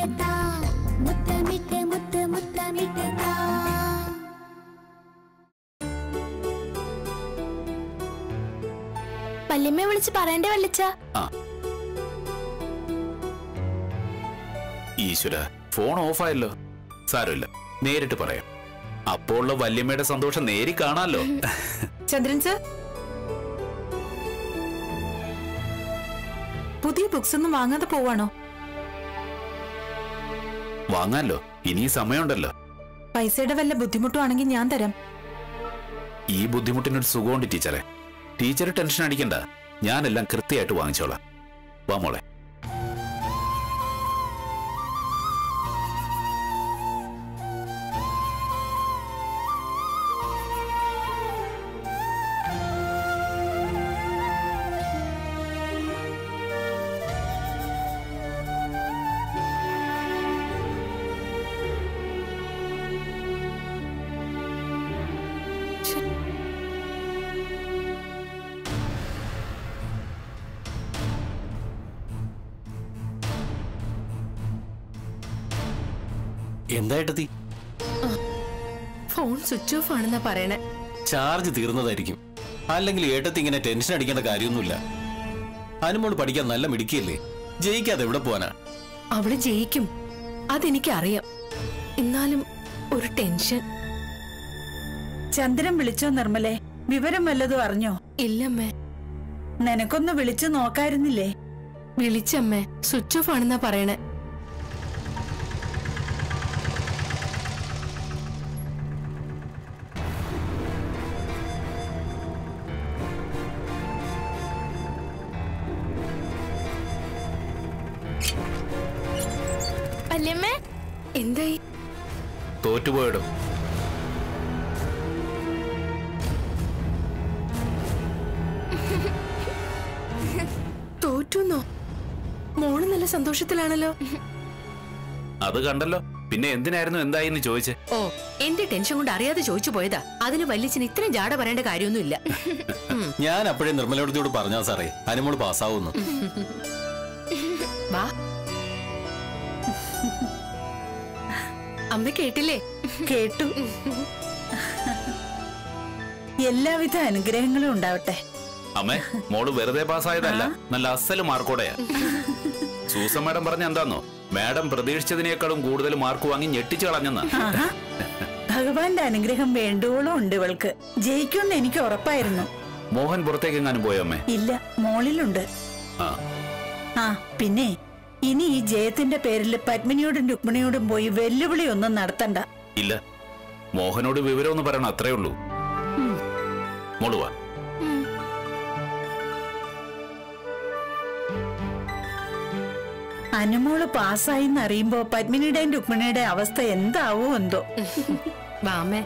താ മുത്തമിട്ട് മുത്ത് മുത്തമിട്ട് താ വല്യമ്മ വിളിച്ച് പറയണ്ടേ വല്ലിച്ച ആ ഈശ്വര ഫോൺ ഓഫായല്ലോ സാരമില്ല നേരിട്ട് പറയാം അപ്പോൾ ഉള്ള വല്യമ്മയുടെ സന്തോഷം നേരി കാണാമല്ലോ ചന്ദ്രൻ സർ പുതിയ ബുക്സ് ഒന്നും വാങ്ങാതെ പോവാണോ വാങ്ങാലോ ഇനി സമയമുണ്ടല്ലോ പൈസയുടെ വല്ല ബുദ്ധിമുട്ടുവാണെങ്കിൽ ഞാൻ തരാം ഈ ബുദ്ധിമുട്ടിനൊരു സുഖമുണ്ട് ടീച്ചറെ ടീച്ചർ ടെൻഷൻ അടിക്കണ്ട ഞാനെല്ലാം കൃത്യമായിട്ട് വാങ്ങിച്ചോളാം വാ മോളെ എന്തായിട്ടത്തി ഫോൺ സ്വിച്ച് ഓഫ് ആണെന്നാ പറയണേ ചാർജ് തീർന്നതായിരിക്കും അല്ലെങ്കിൽ ഏട്ടത്തി ഇങ്ങനെ ടെൻഷൻ അടിക്കേണ്ട കാര്യമൊന്നുമില്ല അനുമോൾ പഠിക്കാൻ നല്ല മിടുക്കിയല്ലേ ജയിക്കാതെ എവിടെ പോവാനാ അവള് ജയിക്കും അതെനിക്കറിയാം എന്നാലും ഒരു ടെൻഷൻ ചന്ദ്രൻ വിളിച്ചോ നിർമ്മലേ വിവരം വല്ലതും അറിഞ്ഞോ ഇല്ലമ്മേ നിനക്കൊന്ന് വിളിച്ചു നോക്കായിരുന്നില്ലേ വിളിച്ചമ്മേ സ്വിച്ച് ഓഫ് ആണെന്നാ പറയണേ വല്യമ്മേ എന്തായി തോറ്റുപോയിടും തോറ്റുന്നോ മോള് നല്ല സന്തോഷത്തിലാണല്ലോ അത് കണ്ടല്ലോ പിന്നെ എന്തിനായിരുന്നു എന്തായിന്ന് ചോദിച്ചേ ഓ എന്റെ ടെൻഷൻ കൊണ്ട് അറിയാതെ ചോദിച്ചു പോയതാ അതിന് വല്യച്ഛന് ഇത്രയും ജാട പറയേണ്ട കാര്യമൊന്നുമില്ല ഞാൻ അപ്പോഴേ നിർമ്മലയോടത്തോട് പറഞ്ഞാ സാറേ അനുമോൾ പാസ്സാവുന്നു വാ അമ്മ കേട്ടില്ലേ കേട്ടു എല്ലാവിധ അനുഗ്രഹങ്ങളും ഉണ്ടാവട്ടെ അമ്മേ മോള് വെറുതെ പാസ്സായതല്ല നല്ല അസല് മാർക്കോടെയാ സൂസൻ മാഡം പറഞ്ഞ എന്താന്നോ മാഡം പ്രതീക്ഷിച്ചതിനേക്കാളും കൂടുതൽ മാർക്ക് വാങ്ങി ഞെട്ടിച്ചു കളഞ്ഞെന്നാ ആഹാ. ഭഗവാന്റെ അനുഗ്രഹം വേണ്ടുവോളം ഉണ്ട് ഇവൾക്ക് ജയിക്കുമെന്ന് എനിക്ക് ഉറപ്പായിരുന്നു മോഹൻ പുറത്തേക്ക് എങ്ങാനും പോയോ അമ്മേ ഇല്ല മോളിലുണ്ട് ആ ആ പിന്നെ ഇനി ഈ ജയത്തിന്റെ പേരിൽ പത്മിനിയോടും രുക്മിണിയോടും പോയി വെല്ലുവിളി ഒന്നും നടത്തണ്ട ഇല്ല മോഹനോട് വിവരമൊന്ന് പറയണം അത്രേ ഉള്ളൂ മോള് വാ അനുമോള് പാസ്സായി എന്നറിയുമ്പോ പത്മിനിയുടെയും രുക്മിണിയുടെയും അവസ്ഥ എന്താവോ എന്തോ വാ അമ്മേ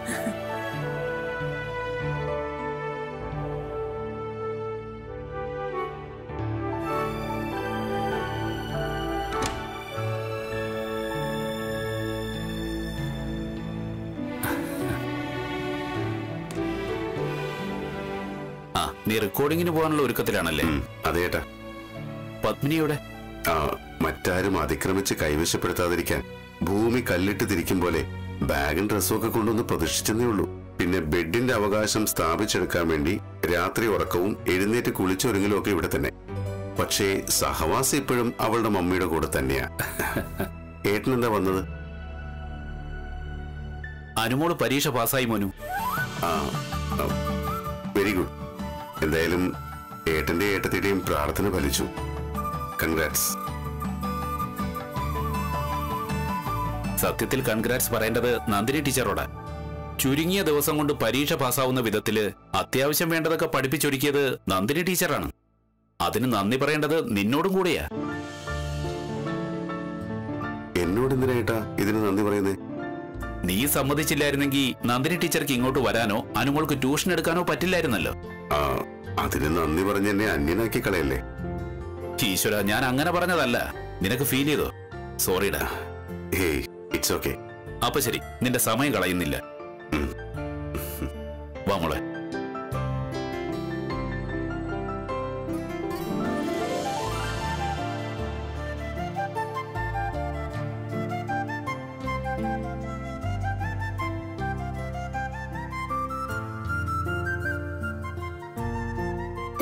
ആ നീ റെക്കോർഡിങ്ങിന് പോകാനുള്ള ഒരുക്കത്തിലാണല്ലേ ഉം, അതേട്ടാ പത്മിനിയുടെ ആ മറ്റാരും അതിക്രമിച്ച് കൈവശപ്പെടുത്താതിരിക്കാൻ ഭൂമി കല്ലിട്ട് തിരിക്കും പോലെ ബാഗും ഡ്രസ്സും ഒക്കെ കൊണ്ടൊന്ന് പ്രതീക്ഷിച്ചെന്നേ ഉള്ളൂ പിന്നെ ബെഡിന്റെ അവകാശം സ്ഥാപിച്ചെടുക്കാൻ വേണ്ടി രാത്രി ഉറക്കവും എഴുന്നേറ്റ് കുളിച്ചൊരുങ്ങലും ഒക്കെ ഇവിടെ തന്നെ പക്ഷേ സഹവാസം ഇപ്പോഴും അവളുടെ മമ്മിയുടെ കൂടെ തന്നെയാ ഏട്ടനെന്താ വന്നത് അനുമോള് പരീക്ഷ പാസ്സായി മോനു ആ വെരി ഗുഡ് എന്തായാലും ഏട്ടന്റെ ഏട്ടത്തിയുടെയും പ്രാർത്ഥന ഫലിച്ചു കൺഗ്രാറ്റ്സ് സത്യത്തിൽ കൺഗ്രാറ്റ്സ് പറയേണ്ടത് നന്ദിനി ടീച്ചറോടാ ചുരുങ്ങിയ ദിവസം കൊണ്ട് പരീക്ഷ പാസ്സാവുന്ന വിധത്തില് അത്യാവശ്യം വേണ്ടതൊക്കെ പഠിപ്പിച്ചൊരുക്കിയത് നന്ദിനി ടീച്ചറാണ് അതിന് നന്ദി പറയേണ്ടത് നിന്നോടും കൂടെയാ എന്നോട് എന്തിനാ ഏട്ടാ ഇതിന് നന്ദി പറയുന്നേ നീ സമ്മതിച്ചില്ലായിരുന്നെങ്കിൽ നന്ദിനി ടീച്ചർക്ക് ഇങ്ങോട്ട് വരാനോ അനുമോൾക്ക് ട്യൂഷൻ എടുക്കാനോ പറ്റില്ലായിരുന്നല്ലോ ആ അതിന് നന്ദി പറഞ്ഞ് എന്നെ അന്യനാക്കി കളയല്ലേ ഈശ്വര ഞാൻ അങ്ങനെ പറഞ്ഞതല്ല നിനക്ക് ഫീൽ ചെയ്തോ സോറിടാ ഹേയ് ഇറ്റ്സ് ഓക്കെ അപ്പൊ ശരി നിന്റെ സമയം കളയുന്നില്ല വാ മോളെ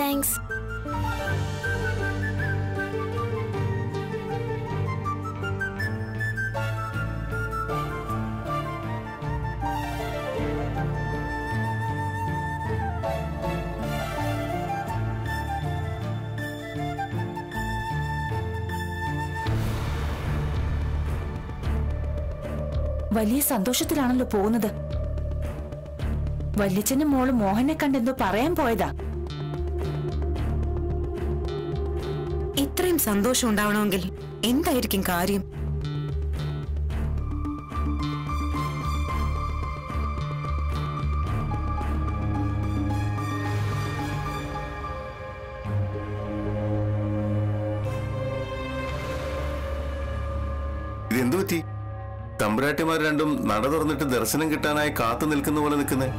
താങ്ക്സ് വലിയ സന്തോഷത്തിലാണല്ലോ പോകുന്നത് വല്യച്ഛനും മോള് മോഹനെ കണ്ടെന്തോ പറയാൻ പോയതാ ഇത്രയും സന്തോഷം ഉണ്ടാവണമെങ്കിൽ എന്തായിരിക്കും കാര്യം ഇതെന്തു പറ്റി തമ്പുരാട്ടിമാർ രണ്ടും നട തുറന്നിട്ട് ദർശനം കിട്ടാനായി കാത്തു നിൽക്കുന്ന പോലെ നിൽക്കുന്നേ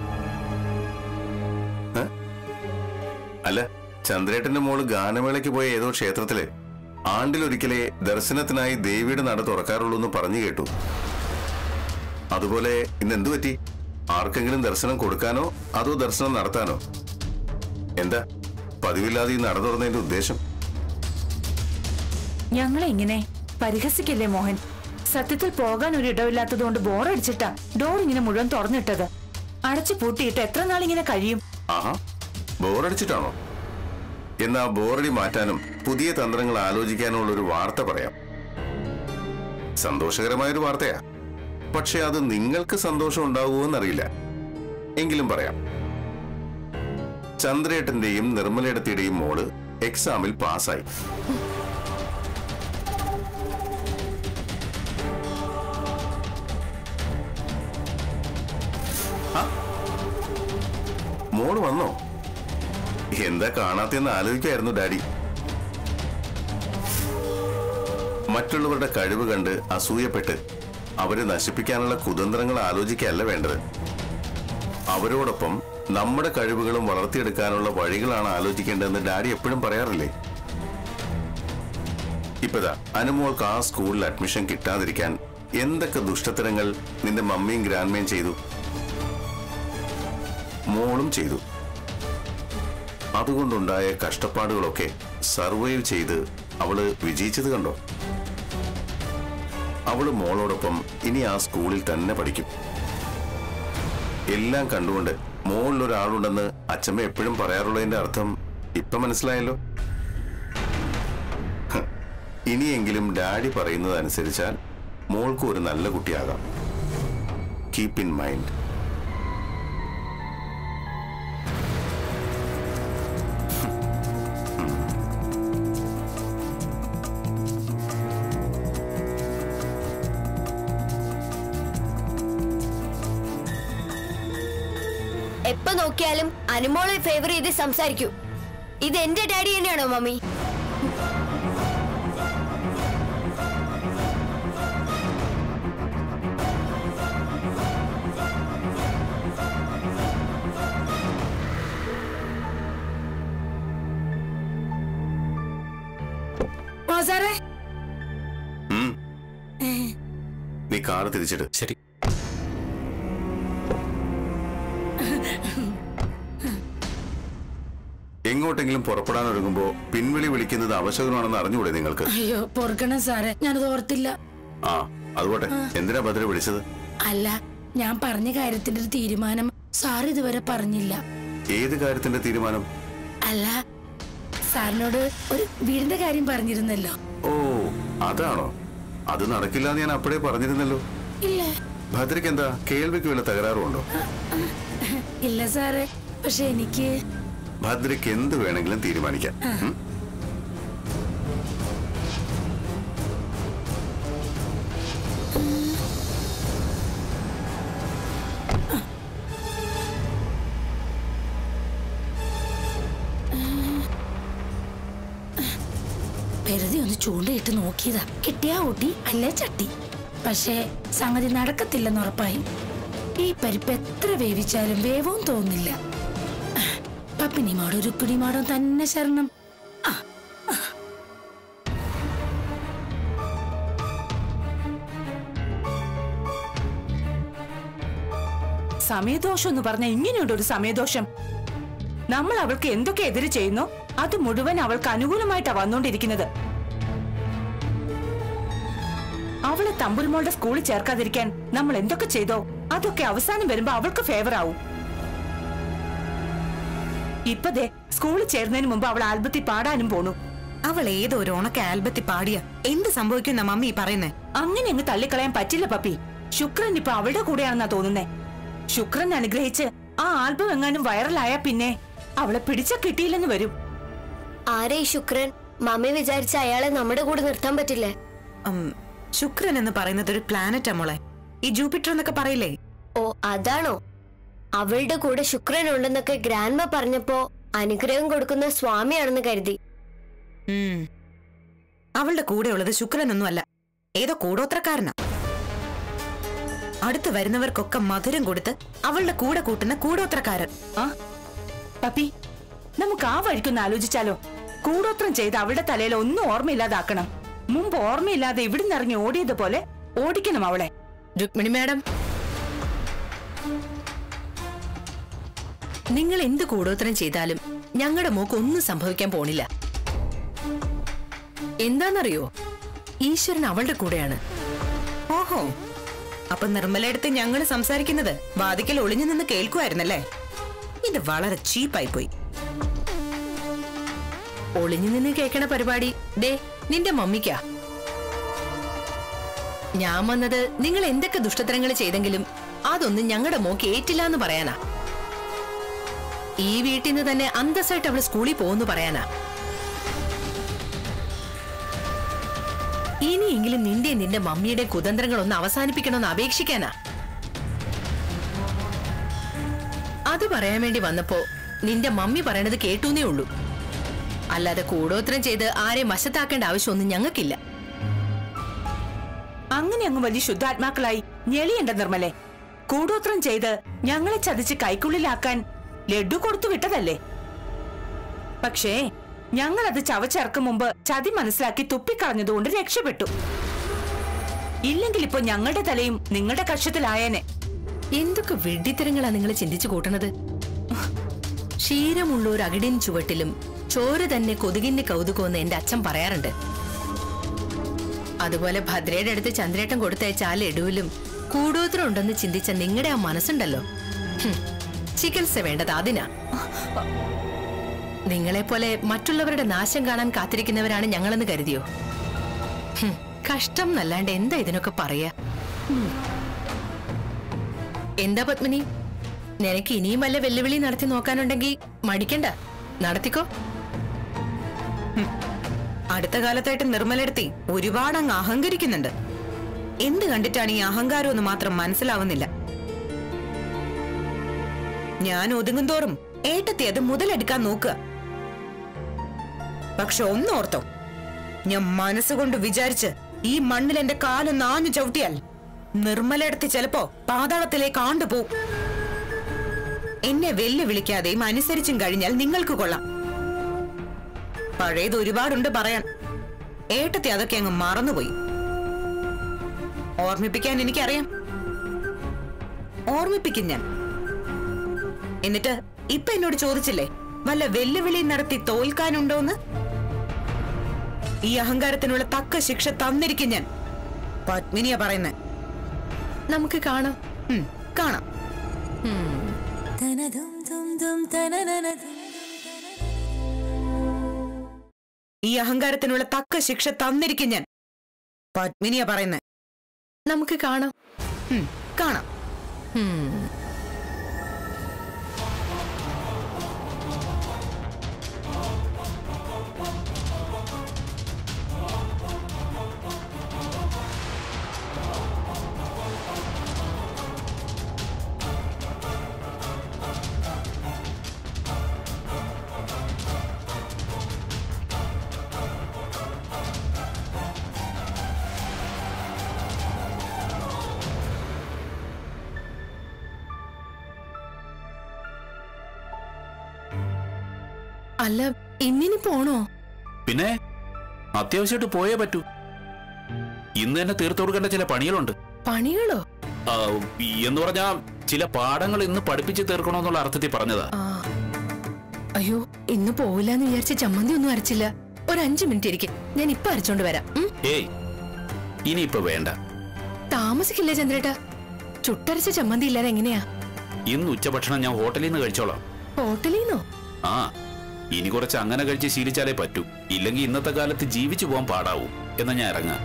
ഏ? അല്ല ചന്ദ്രേട്ടന്റെ മോള് ഗാനമേളയ്ക്ക് പോയ ഏതോ ക്ഷേത്രത്തില് ആണ്ടിലൊരിക്കലേ ദർശനത്തിനായി ദേവിയുടെ നട തുറക്കാറുള്ളൂ എന്ന് പറഞ്ഞു കേട്ടു അതുപോലെ ഇന്ന് എന്തു പറ്റി ആർക്കെങ്കിലും ദർശനം കൊടുക്കാനോ അതോ ദർശനം നടത്താനോ എന്താ പതിവില്ലാതെ ഈ നട തുറന്നതിന്റെ ഉദ്ദേശം ഞങ്ങളെ ഇങ്ങനെ പരിഹസിക്കല്ലേ മോഹൻ സത്യത്തിൽ പോകാൻ ഒരു ഇടമില്ലാത്തതുകൊണ്ട് ബോറടിച്ചിട്ടാ ഡോർ ഇങ്ങനെ മുഴുവൻ തുറന്നിട്ടത് അടച്ചു പൂട്ടിയിട്ട് എത്ര നാളിങ്ങനെ കഴിയും ആഹാ ബോറടിച്ചിട്ടാണോ എന്നാ ബോറടി മാറ്റാനും പുതിയ തന്ത്രങ്ങൾ ആലോചിക്കാനുള്ള ഒരു വാർത്ത പറയാം സന്തോഷകരമായൊരു വാർത്തയാ പക്ഷെ അത് നിങ്ങൾക്ക് സന്തോഷം ഉണ്ടാവുമോ എന്നറിയില്ല എങ്കിലും പറയാം ചന്ദ്രേട്ടന്റെയും നിർമ്മലയിടത്തിയുടെയും മോള് എക്സാമിൽ പാസ്സായി ആ, മോള് വന്നോ എന്താ കാണാത്തെന്ന് ആലോചിക്കായിരുന്നു ഡാഡി മറ്റുള്ളവരുടെ കഴിവ് കണ്ട് അസൂയപ്പെട്ട് അവരെ നശിപ്പിക്കാനുള്ള കുതന്ത്രങ്ങൾ ആലോചിക്കുകയല്ല വേണ്ടത് അവരോടൊപ്പം നമ്മുടെ കഴിവുകളും വളർത്തിയെടുക്കാനുള്ള വഴികളാണ് ആലോചിക്കേണ്ടതെന്ന് ഡാഡി എപ്പോഴും പറയാറില്ലേ ഇപ്പതാ അനുമോൾക്ക് ആ സ്കൂളിൽ അഡ്മിഷൻ കിട്ടാതിരിക്കാൻ എന്തൊക്കെ ദുഷ്ടത്തരങ്ങൾ നിന്റെ മമ്മിയും ഗ്രാൻഡ്മയും ചെയ്തു മോളും ചെയ്തു അതുകൊണ്ടുണ്ടായ കഷ്ടപ്പാടുകളൊക്കെ സർവൈവ് ചെയ്ത് അവള് വിജയിച്ചത് കണ്ടോ അവള് മോളോടൊപ്പം ഇനി ആ സ്കൂളിൽ തന്നെ പഠിക്കും എല്ലാം കണ്ടുകൊണ്ട് മോളിലൊരാളുണ്ടെന്ന് അച്ഛമ്മ എപ്പോഴും പറയാറുള്ളതിന്റെ അർത്ഥം ഇപ്പൊ മനസ്സിലായല്ലോ ഹ്, ഇനിയെങ്കിലും ഡാഡി പറയുന്നത് അനുസരിച്ചാൽ മോൾക്ക് ഒരു നല്ല കുട്ടിയാകാം കീപ്പ് ഇൻ മൈൻഡ് എപ്പോ നോക്കിയാലും അനുമോളെ ഫേവർ ചെയ്ത് സംസാരിക്കൂ ഇത് എന്റെ ഡാഡി തന്നെയാണോ മമ്മി സാറേ ഉം. നീ കാറ് തിരിച്ചിട്ട് ശരി എങ്ങോട്ടെങ്കിലും പുറപ്പെടാൻ ഒരുങ്ങുമ്പോ പിൻവിളി വിളിക്കുന്നത് അവശകമാണെന്ന് അറിഞ്ഞുകൂടെ നിങ്ങൾക്ക് അയ്യോ പൊറുക്കണം സാറേ ഞാനത് ഓർത്തില്ല ആ അതുപോട്ടെ എന്തിനാ ഭദ്ര വിളിച്ചത് അല്ല ഞാൻ പറഞ്ഞ കാര്യത്തിന്റെ ഒരു തീരുമാനം സാർ ഇതുവരെ പറഞ്ഞില്ല ഏത് കാര്യത്തിന്റെ തീരുമാനം അല്ല സാറിനോട് ഒരു വീടിന്റെ കാര്യം പറഞ്ഞിരുന്നല്ലോ ഓ അതാണോ അത് നടക്കില്ല എന്ന് ഞാൻ അപ്പോഴേ പറഞ്ഞിരുന്നല്ലോ ഇല്ല ഭദ്രയ്ക്ക് എന്താ കേൾവിക്ക് വല്ല തകരാറുണ്ടോ ഇല്ല സാറേ പക്ഷെ എനിക്ക് ഭദ്രയ്ക്ക് എന്ത് വേണമെങ്കിലും തീരുമാനിക്കാം ഉം? വെറുതെ ഒന്ന് ചൂണ്ടയിട്ട് നോക്കിയതാ കിട്ടിയാ ഊട്ടി അല്ലേ ചട്ടി പക്ഷേ സംഗതി നടക്കത്തില്ലെന്ന് ഉറപ്പായി ഈ പരിപ്പ് എത്ര വേവിച്ചാലും വേവും തോന്നില്ല പപ്പിനിമാടും രുക്കിണിമാടും തന്നെ ശരണം ആ സമയദോഷം എന്ന് പറഞ്ഞ ഇങ്ങനെയുണ്ട് ഒരു സമയദോഷം നമ്മൾ അവൾക്ക് എന്തൊക്കെ എതിര് ചെയ്യുന്നോ അത് മുഴുവൻ അവൾക്ക് അനുകൂലമായിട്ടാ വന്നോണ്ടിരിക്കുന്നത് അവളെ തമ്പുരുമോളുടെ സ്കൂളിൽ ചേർക്കാതിരിക്കാൻ നമ്മൾ എന്തൊക്കെ ചെയ്തോ അതൊക്കെ അവസാനം വരുമ്പോ അവൾക്ക് ഫേവർ ആവും ഇപ്പതേ സ്കൂളിൽ ചേർന്നതിന് മുമ്പ് അവൾ ആൽബത്തിൽ പാടാനും പോണു അവൾ ഏതോ ഒരു ഉണക്ക ആൽബത്തിൽ പാടിയ എന്ത് സംഭവിക്കുന്ന മമ്മി പറയുന്നേ അങ്ങനെ അങ്ങ് തള്ളിക്കളയാൻ പറ്റില്ല പപ്പി ശുക്രൻ ഇപ്പൊ അവളുടെ കൂടെയാണെന്നാ തോന്നുന്നേ ശുക്രൻ അനുഗ്രഹിച്ച് ആ ആൽബം എങ്ങാനും വൈറലായ പിന്നെ അവളെ പിടിച്ച കിട്ടിയില്ലെന്ന് വരും ആരെ ഈ ശുക്രൻ മമ്മി വിചാരിച്ച അയാളെ നമ്മുടെ കൂടെ നിർത്താൻ പറ്റില്ലേ ഉം, ശുക്രൻ എന്ന് പറയുന്നത് ഒരു പ്ലാനറ്റാ മോളെ ഈ ജൂപ്പിറ്റർ എന്നൊക്കെ പറയില്ലേ ഓ അതാണോ അവളുടെ കൂടെ ശുക്രൻ ഉണ്ടെന്നൊക്കെ ഗ്രാൻഡ്മ പറഞ്ഞപ്പോ അനുഗ്രഹം കൊടുക്കുന്ന സ്വാമിയാണെന്ന് കരുതി ഉം. അവളുടെ കൂടെ ഉള്ളത് ശുക്രനൊന്നുമല്ല ഏതോ കൂടോത്രക്കാരനാ അടുത്ത് വരുന്നവർക്കൊക്കെ മധുരം കൊടുത്ത് അവളുടെ കൂടെ കൂട്ടുന്ന കൂടോത്രക്കാരൻ ആ പപ്പി നമുക്ക് ആ വഴിക്കൊന്ന് ആലോചിച്ചാലോ കൂടോത്രം ചെയ്ത് അവളുടെ തലയിൽ ഒന്നും ഓർമ്മയില്ലാതാക്കണം മുമ്പ് ഓർമ്മയില്ലാതെ ഇവിടുന്ന് ഇറങ്ങി ഓടിയതുപോലെ ഓടിക്കണം അവളെ രുക്മിണി മാഡം നിങ്ങൾ എന്ത് കൂടോത്രം ചെയ്താലും ഞങ്ങളുടെ മോക്ക് ഒന്നും സംഭവിക്കാൻ പോണില്ല എന്താന്നറിയോ ഈശ്വരൻ അവളുടെ കൂടെയാണ് ഓഹോ അപ്പൊ നിർമ്മലടുത്ത് ഞങ്ങൾ സംസാരിക്കുന്നത് വാതിക്കൽ ഒളിഞ്ഞു നിന്ന് കേൾക്കുമായിരുന്നല്ലേ ഇത് വളരെ ചീപ്പായി പോയി ഒളിഞ്ഞു നിന്ന് കേൾക്കണ പരിപാടി ദേ നിന്റെ മമ്മിക്കാ ഞാൻ വന്നത് നിങ്ങൾ എന്തൊക്കെ ദുഷ്ടത്തരങ്ങൾ ചെയ്തെങ്കിലും അതൊന്നും ഞങ്ങളുടെ മോക്ക് ഏറ്റില്ല എന്ന് പറയാനാ ഈ വീട്ടിൽ നിന്ന് തന്നെ അന്തസ്സായിട്ട് അവള് സ്കൂളിൽ പോകുന്നു പറയാനാ ഇനിയെങ്കിലും നിന്റെ നിന്റെ മമ്മിയുടെ കുതന്ത്രങ്ങൾ ഒന്ന് അവസാനിപ്പിക്കണമെന്ന് അപേക്ഷിക്കാനാ അത് പറയാൻ വേണ്ടി വന്നപ്പോ നിന്റെ മമ്മി പറയണത് കേട്ടൂന്നേ ഉള്ളൂ അല്ലാതെ കൂടോത്രം ചെയ്ത് ആരെ വശത്താക്കേണ്ട ആവശ്യമൊന്നും ഞങ്ങൾക്കില്ല അങ്ങനെ അങ്ങ് വലിയ ശുദ്ധാത്മാക്കളായി ഞെളിയണ്ട നിർമ്മലെ കൂടോത്രം ചെയ്ത് ഞങ്ങളെ ചതിച്ച് കൈക്കുള്ളിലാക്കാൻ ലഡു കൊടുത്തു വിട്ടതല്ലേ പക്ഷേ ഞങ്ങൾ അത് ചവച്ചിറക്കും മുമ്പ് ചതി മനസ്സിലാക്കി തുപ്പിക്കളഞ്ഞതുകൊണ്ട് രക്ഷപ്പെട്ടു ഇല്ലെങ്കിൽ ഇപ്പൊ ഞങ്ങളുടെ തലയും നിങ്ങളുടെ കക്ഷത്തിലായേനെ എന്തൊക്കെ വെഡിത്തരങ്ങളാ നിങ്ങൾ ചിന്തിച്ചു കൂട്ടണത് ക്ഷീരമുള്ള ഒരു അകിടിൻ ചുവട്ടിലും ചോര തന്നെ കൊതുകിന്റെ കൗതുകമെന്ന് എന്റെ അച്ഛൻ പറയാറുണ്ട് അതുപോലെ ഭദ്രയുടെ അടുത്ത് ചന്ദ്രേട്ടൻ കൊടുത്തയച്ച ആ ലഡുവിലും കൂടോത്രം ഉണ്ടെന്ന് ചിന്തിച്ച നിങ്ങളുടെ ആ മനസ്സുണ്ടല്ലോ ഹും, ചികിത്സ വേണ്ടത് അതിനാ നിങ്ങളെപ്പോലെ മറ്റുള്ളവരുടെ നാശം കാണാൻ കാത്തിരിക്കുന്നവരാണ് ഞങ്ങളെന്ന് കരുതിയോ ഹും, കഷ്ടം എന്നല്ലാണ്ട് എന്താ ഇതിനൊക്കെ പറയാ എന്താ പത്മിനി നിനക്ക് ഇനിയും വല്ല വെല്ലുവിളി നടത്തി നോക്കാനുണ്ടെങ്കിൽ മടിക്കണ്ട നടത്തിക്കോ അടുത്ത കാലത്തായിട്ട് നിർമ്മലടുത്തി ഒരുപാട് അങ്ങ് അഹങ്കരിക്കുന്നുണ്ട് എന്ത് കണ്ടിട്ടാണ് ഈ അഹങ്കാരം എന്ന് മാത്രം മനസ്സിലാവുന്നില്ല ഞാൻ ഒതുങ്ങും തോറും ഏട്ടത്തി അത് മുതലെടുക്കാൻ നോക്കുക പക്ഷെ ഒന്നോർത്തോ ഞാൻ മനസ്സുകൊണ്ട് വിചാരിച്ച് ഈ മണ്ണിൽ എന്റെ കാല് നാഞ്ഞു ചവിട്ടിയാൽ നിർമ്മലടുത്ത് ചിലപ്പോ പാതാളത്തിലേക്ക് ആണ്ടുപോകും എന്നെ വെല്ലുവിളിക്കാതെയും അനുസരിച്ചും കഴിഞ്ഞാൽ നിങ്ങൾക്ക് കൊള്ളാം പഴയത് ഒരുപാടുണ്ട് പറയാൻ ഏട്ടത്തെ അതൊക്കെ അങ്ങ് മറന്നുപോയി ഓർമ്മിപ്പിക്കാൻ എനിക്കറിയാം ഓർമ്മിപ്പിക്കും ഞാൻ എന്നിട്ട് ഇപ്പൊ എന്നോട് ചോദിച്ചില്ലേ വല്ല വെല്ലുവിളി നടത്തി തോൽക്കാനുണ്ടോന്ന് ഈ അഹങ്കാരത്തിനുള്ള തക്ക ശിക്ഷ തന്നിരിക്കും ഞാൻ പത്മിനിയാ പറയുന്നത് നമുക്ക് കാണാം കാണാം ഈ അഹങ്കാരത്തിനുള്ള തക്ക ശിക്ഷ തന്നിരിക്കും ഞാൻ പത്മിനിയാ പറയുന്നത് നമുക്ക് കാണാം കാണാം അല്ല ഇന്നിനി പോണോ പിന്നെ അത്യാവശ്യമായിട്ട് പോയേ പറ്റൂ ഇന്ന് തന്നെ തീർത്തു കൊടുക്കേണ്ട ചില പണികളുണ്ട് പണികളോ ആ, എന്ന് പറഞ്ഞാ ചില പാഠങ്ങൾ ഇന്ന് പഠിപ്പിച്ച് തീർക്കണമെന്നുള്ള അർത്ഥത്തിൽ പറഞ്ഞതാ ആ അയ്യോ ഇന്ന് പോവില്ലെന്ന് വിചാരിച്ച ചമ്മന്തി ഒന്നും അരച്ചില്ല ഒരു അഞ്ചു മിനിറ്റ് ഇരിക്കും ഞാൻ ഇപ്പൊ അരച്ചോണ്ട് വരാം ഉം? ഏയ് ഇനിയിപ്പോ വേണ്ട താമസിക്കില്ലേ ചന്ദ്രേട്ടാ ചുട്ടരച്ച ചമ്മന്തി ഇല്ലാതെ എങ്ങനെയാ ഇന്ന് ഉച്ചഭക്ഷണം ഞാൻ ഹോട്ടലിൽ നിന്ന് കഴിച്ചോളാം ഹോട്ടലിന്നോ ആ ഇനി കുറച്ച് അങ്ങനെ കഴിച്ച് ശീലിച്ചാലേ പറ്റൂ ഇല്ലെങ്കിൽ ഇന്നത്തെ കാലത്ത് ജീവിച്ചു പോകാൻ പാടാവും എന്നാ ഞാൻ ഇറങ്ങാം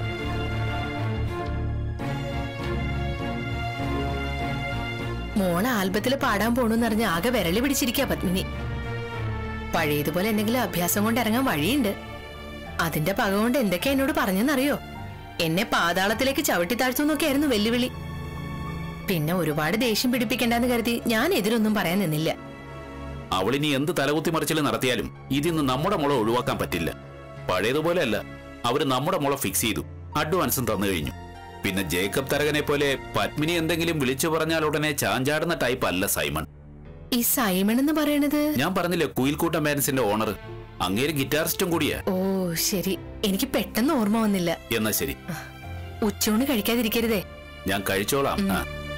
മോളെ ആൽബത്തിൽ പാടാൻ പോണെന്ന് അറിഞ്ഞ് ആകെ വിരളി പിടിച്ചിരിക്കാ പത്മിനി പഴയതുപോലെ എന്തെങ്കിലും അഭ്യാസം കൊണ്ട് ഇറങ്ങാൻ വഴിയുണ്ട് അതിന്റെ പക കൊണ്ട് എന്തൊക്കെയാ എന്നോട് പറഞ്ഞെന്നറിയോ എന്നെ പാതാളത്തിലേക്ക് ചവിട്ടി താഴ്ത്തുന്നൊക്കെയായിരുന്നു വെല്ലുവിളി പിന്നെ ഒരുപാട് ദേഷ്യം പിടിപ്പിക്കണ്ടെന്ന് കരുതി ഞാൻ എതിരൊന്നും പറയാൻ നിന്നില്ല അവളിനി എന്ത് തലകുത്തി മറിച്ചിൽ നടത്തിയാലും ഇതിന്ന് നമ്മുടെ മുള ഒഴിവാക്കാൻ പറ്റില്ല പഴയതുപോലെ അല്ല അവര് നമ്മുടെ മുള ഫിക്സ് ചെയ്തു അഡ്വാൻസും തന്നു കഴിഞ്ഞു പിന്നെ ജേക്കബ് തരകനെ പോലെ പത്മിനി എന്തെങ്കിലും വിളിച്ചു പറഞ്ഞാൽ ഉടനെ ചാഞ്ചാടുന്ന ടൈപ്പ് അല്ല സൈമൺ ഈ സൈമൺ എന്ന് പറയണത് ഞാൻ പറഞ്ഞില്ലേ കുയിൽക്കൂട്ടം പാരൻസിന്റെ ഓണർ അങ്ങേര് ഗിറ്റാറിസ്റ്റും കൂടിയാ ഓ ശരി എനിക്ക് പെട്ടെന്ന് ഓർമ്മ വന്നില്ല എന്നാ ശരി ഉച്ചയൂണ് കഴിക്കാതിരിക്കരുതേ ഞാൻ കഴിച്ചോളാം ആ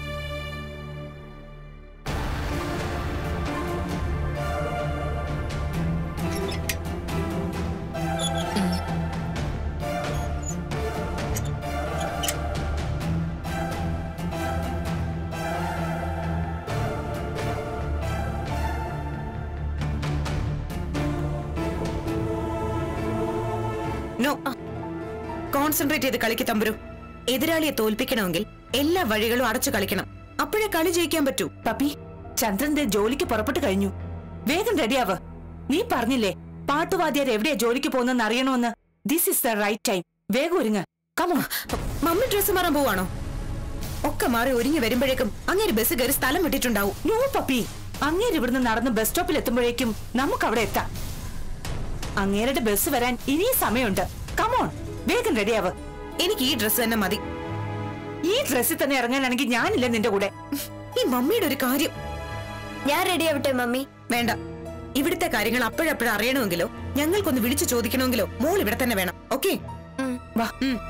നോ കോൺസെൻട്രേറ്റ് ചെയ്ത് കളിക്ക് തമ്പുരു എതിരാളിയെ തോൽപ്പിക്കണമെങ്കിൽ എല്ലാ വഴികളും അടച്ചു കളിക്കണം അപ്പോഴേ കളി ജയിക്കാൻ പറ്റൂ പപ്പി ചന്ദ്രന്റെ ജോലിക്ക് പുറപ്പെട്ടു കഴിഞ്ഞു വേഗം റെഡിയാവ് നീ പറഞ്ഞില്ലേ പാട്ടുവാദ്യാർ എവിടെയാ ജോലിക്ക് പോകുന്നെന്ന് അറിയണമെന്ന് this is the right time വേഗം ഒരുങ്ങ കമോ മമ്മി ഡ്രസ്സ് മാറാൻ പോവാണോ ഒക്കെ മാറി ഒരുങ്ങി വരുമ്പോഴേക്കും അങ്ങനെ ബസ് കയറി സ്ഥലം വിട്ടിട്ടുണ്ടാവും നോ പപ്പി അങ്ങേര് ഇവിടുന്ന് നടന്ന് ബസ് സ്റ്റോപ്പിൽ എത്തുമ്പോഴേക്കും നമുക്ക് അവിടെ എത്താം അങ്ങേരുടെ ബസ് വരാൻ ഇനിയും സമയമുണ്ട് കമോൺ വേഗം റെഡിയാവ് എനിക്ക് ഈ ഡ്രസ്സ് തന്നെ മതി ഈ ഡ്രസ്സിൽ തന്നെ ഇറങ്ങാനാണെങ്കിൽ ഞാനില്ല നിന്റെ കൂടെ ഈ മമ്മിയുടെ ഒരു കാര്യം ഞാൻ റെഡി ആവട്ടെ മമ്മി വേണ്ട ഇവിടുത്തെ കാര്യങ്ങൾ അപ്പോഴപ്പോഴും അറിയണമെങ്കിലോ ഞങ്ങൾക്കൊന്ന് വിളിച്ചു ചോദിക്കണമെങ്കിലോ മോൾ ഇവിടെ തന്നെ വേണം ഓക്കെ വാ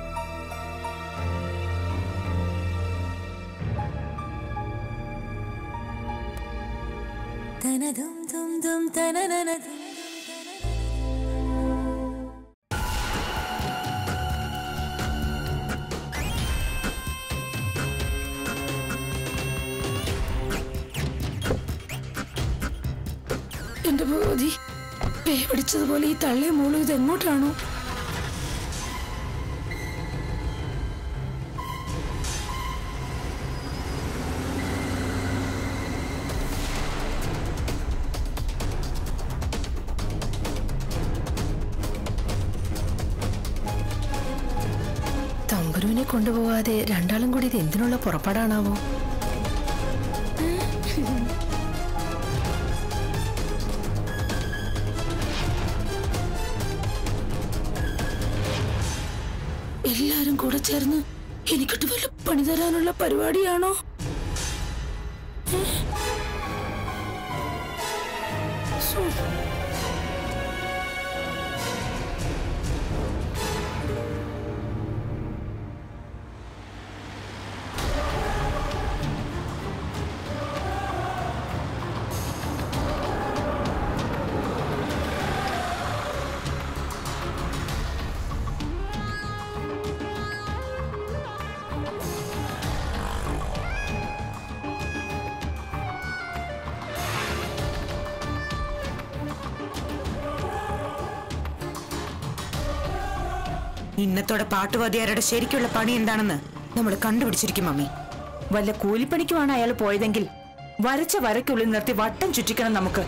എന്റെ ഭഗവതി പേ പിടിച്ചതുപോലെ ഈ തള്ളയെ മോളും ഇത് എങ്ങോട്ടാണോ തമ്പുരുവിനെ കൊണ്ടുപോവാതെ രണ്ടാളും കൂടി ഇത് എന്തിനുള്ള പുറപ്പാടാണാവോ എല്ലാരും കൂടെ ചേർന്ന് എനിക്കിട്ട് വല്ല പണി തരാനുള്ള പരിപാടിയാണോ ഏ? സോ, ഇന്നത്തോടെ പാട്ടുവാദ്യാരുടെ ശരിക്കുള്ള പണി എന്താണെന്ന് നമ്മൾ കണ്ടുപിടിച്ചിരിക്കും മമ്മി വല്ല കൂലിപ്പണിക്കുമാണ് അയാൾ പോയതെങ്കിൽ വരച്ച വരയ്ക്കുള്ളിൽ നിർത്തി വട്ടം ചുറ്റിക്കണം നമുക്ക്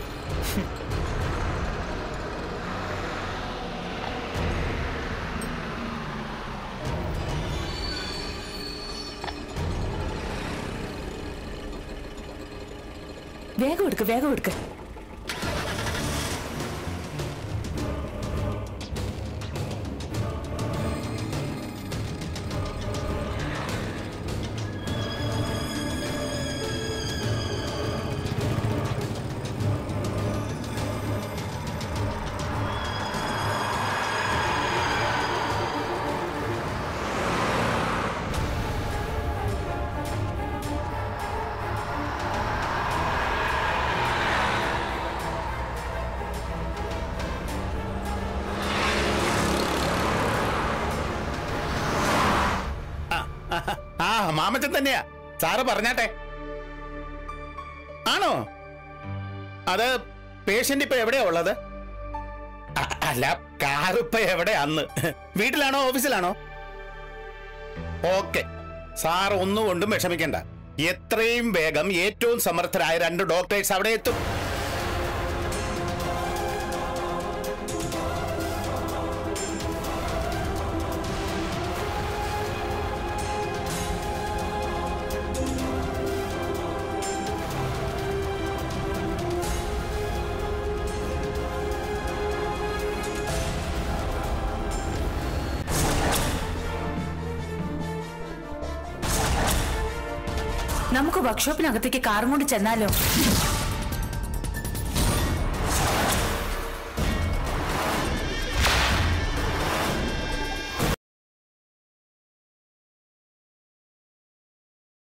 വേഗം എടുക്ക് വേഗം എടുക്ക് മാമച്ചൻ തന്നെയാ സാറ് പറഞ്ഞാട്ടെ ആണോ അത് പേഷ്യന്റ് ഇപ്പൊ എവിടെയാ ഉള്ളത് അ- അല്ല കാർ ഇപ്പൊ എവിടെയാ അന്ന് വീട്ടിലാണോ ഓഫീസിലാണോ ഓക്കെ സാർ ഒന്നുകൊണ്ടും വിഷമിക്കണ്ട എത്രയും വേഗം ഏറ്റവും സമർത്ഥരായ രണ്ട് ഡോക്ടേഴ്സ് അവിടെ എത്തും നമുക്ക് വർക്ക്ഷോപ്പിനകത്തേക്ക് കാറും കൊണ്ട് ചെന്നാലോ